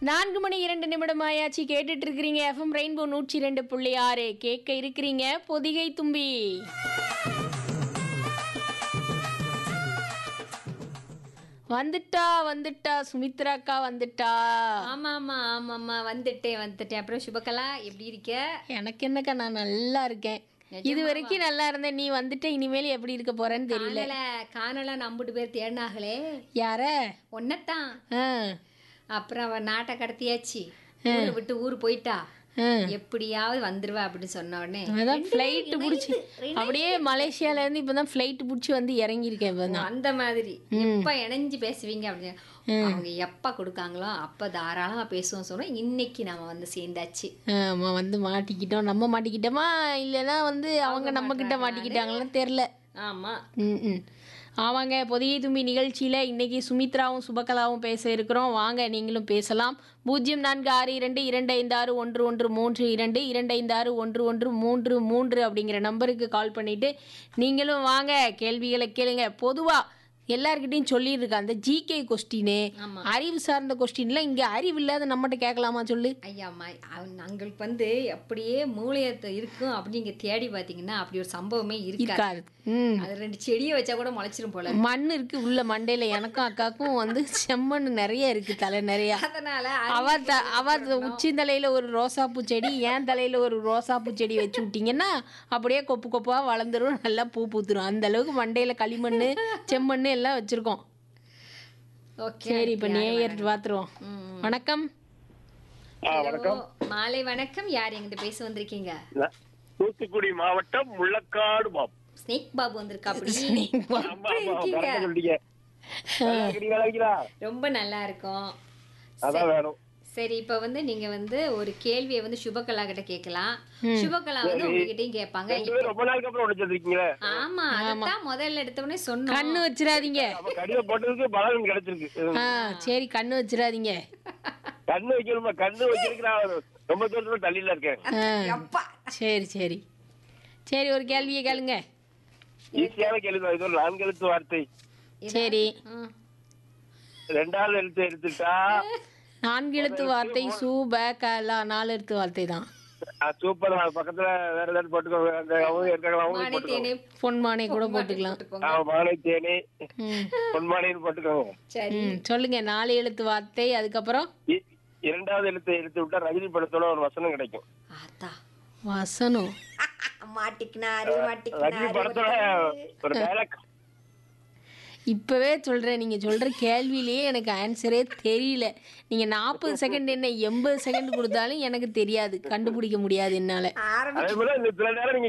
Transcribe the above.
நான்கு மணி இரண்டு நிமிடம் ஆயாச்சு கேட்டுட்டு இருக்கிறீங்க எஃப்எம் ரெயின்போ நூற்றி ரெண்டு புள்ளி ஆறு கேட்க இருக்கிறீங்க பொதிகை தும்பி வந்துட்டா வந்துட்டா சுமித்ராக்கா வந்துட்டா ஆமா ஆமா ஆமாம்மா வந்துட்டேன் வந்துட்டேன் அப்புறம் சுபகலா எப்படி இருக்க எனக்கு என்னக்கா நான் நல்லா இருக்கேன் இது வரைக்கும் நல்லா இருந்தேன் நீ வந்துட்ட இனிமேல் எப்படி இருக்க போறேன்னு தெரியல காணல காணல நம்பிட்டு பேர் தேடினாங்களே யார ஒன்னத்தான் ஆ, அப்புறம் அவ நாட்டை கடத்தியாச்சு ஊரை விட்டு ஊர் போயிட்டா ஆ. எப்படியாவது வந்துருவா அப்படின்னு சொன்ன உடனே அதான் ஃப்ளைட் பிடிச்சி அப்படியே மலேசியால இருந்து இப்பதான் ஃப்ளைட் பிடிச்சி வந்து இறங்கியிருக்கேன் இப்பதான் அந்த மாதிரி எப்ப இணைஞ்சு பேசுவீங்க அப்படின்னு அவங்க எப்ப கொடுக்காங்களோ அப்ப தாராளமா பேசுவோம் சொன்னோம் இன்னைக்கு நாம வந்து சேர்ந்தாச்சு ஆமா வந்து மாட்டிக்கிட்டோம் நம்ம மாட்டிக்கிட்டோமா இல்லைன்னா வந்து அவங்க நம்ம கிட்ட மாட்டிக்கிட்டாங்களான்னு தெரில ஆமா ம் ம் ஆமாங்க பொதிகை தும்பி நிகழ்ச்சியில் இன்னைக்கு சுமித்ராவும் சுபகலாவும் பேச இருக்கிறோம் வாங்க நீங்களும் பேசலாம் பூஜ்ஜியம் நான்கு ஆறு இரண்டு இரண்டு ஐந்து ஆறு ஒன்று ஒன்று மூன்று இரண்டு இரண்டு ஐந்து ஆறு ஒன்று ஒன்று மூன்று மூன்று அப்படிங்கிற நம்பருக்கு கால் பண்ணிட்டு நீங்களும் வாங்க கேள்விகளை கேளுங்க பொதுவாக எல்லார்கிட்டையும் சொல்லியிருக்க அந்த ஜிகே கொஸ்டினு ஆமா. அறிவு சார்ந்த கொஸ்டின்லாம் இங்கே அறிவு இல்லாத நம்மகிட்ட கேட்கலாமா சொல்லு ஐயா அம்மா அவன் அவங்களுக்கு வந்து அப்படியே மூளையத்தை இருக்கும் அப்படின்னு நீங்க தேடி பாத்தீங்கன்னா அப்படி ஒரு சம்பவமே இருக்காது இருக்காது ம் அது ரெண்டு செடியை வச்சா கூட முளைச்சிரும் போல மண் இருக்கு உள்ள மண்டையில எனக்கும் அக்காக்கும் வந்து செம்மண் நிறைய இருக்கு தலை நிறைய அதனால அவ த அவ உச்சி தலையில ஒரு ரோசாப்பூ செடி என் தலையில ஒரு ரோசாப்பூ செடி வச்சு விட்டீங்கன்னா அப்படியே கொப்பு கொப்பா வளர்ந்துரும் நல்லா பூ பூத்துரும் அந்த அளவுக்கு மண்டையில களிமண் செம்மண் எல்லாம் வச்சிருக்கோம் ஓகே சரி இப்ப நேயர் பாத்துருவோம் ம். வணக்கம் ஹலோ மாலை வணக்கம் யார் எங்கிட்ட பேச வந்திருக்கீங்க ந- தூத்துக்குடி மாவட்டம் முள்ளக்காடு பாப் ஸ்னேக் பாபு வந்திருக்கா அப்படி ஆமா, ஆமா, இருக்கீங்க? correct ஆ சொல்லிட்டீங்க. நல்லா இருக்கிறீங்களா, நல்லா இருக்கிறீங்களா? ரொம்ப நல்லா இருக்கும் அதான் வேணும் சரி இப்ப வந்து நீங்க வந்து ஒரு கேள்வியை வந்து சுபகலா கிட்ட கேட்கலாம் சுபகலா வந்து உங்ககிட்டயும் கேட்பாங்க ரெண்டு பேரும் ரொம்ப நாளுக்கு அப்புறம் ஒழிச்சிருக்கீங்களே ஆமா அதான் முதல்ல எடுத்த உடனே சொன்னோம் கண்ணு வச்சிடாதீங்க நம்ம கடிதம் போட்டதுக்கு பலன் கிடைச்சிருக்கு ஆ சரி கண்ணு வச்சிடாதீங்க கண்ணு வைக்கணுமா கண்ணு வைக்கிறதுக்கு நான் ரொம்ப தூரத்துல தள்ளியில இருக்கேன் ஆ, அப்பா சரி சரி சரி ஒரு கேள்வியை கேளுங்க ஈஸியான கேள்வி தான். இது ஒரு நான்கு எழுத்து வார்த்தை சரி ம். ரெண்டாவது எழுத்து எடுத்துட்டா நான்கு எழுத்து வார்த்தை சூ ப க லா நாலு எழுத்து வார்த்தை தான் ஆ, சூப்பர் தான். பக்கத்துல வேற ஏதாவது போட்டுக்கோங்க அந்த அவங்க இருக்காங்க அவங்க மானே போட்டுக்கோங்க தேனே பொன்மானை கூட போட்டுக்கலாம் போட்டுக்கோங்க. ஆ, மானை தேனி ம் பொன்மானைன்னு போட்டுக்கோங்க சரி ம் சொல்லுங்க நாலு எழுத்து வார்த்தை அதுக்கப்புறம் இ- இரண்டாவது எழுத்து எடுத்து விட்டா ரஜினி படத்தோட ஒரு வசனம் கிடைக்கும் ஆத்தா வசனம் மாட்டிக்கினாரு ரஜினி மாட்டிக்கினாரு படத்தோட ஒரு டைலாக் இப்பவே சொல்றேன் நீங்க சொல்ற கேள்வியிலேயே எனக்கு ஆன்சரே தெரியல நீங்க நாற்பது செகண்ட் என்ன எண்பது செகண்ட் கொடுத்தாலும் எனக்கு தெரியாது கண்டுபிடிக்க முடியாது என்னால ஆரம்பி அதே போல இந்த சில நேரம் நீங்க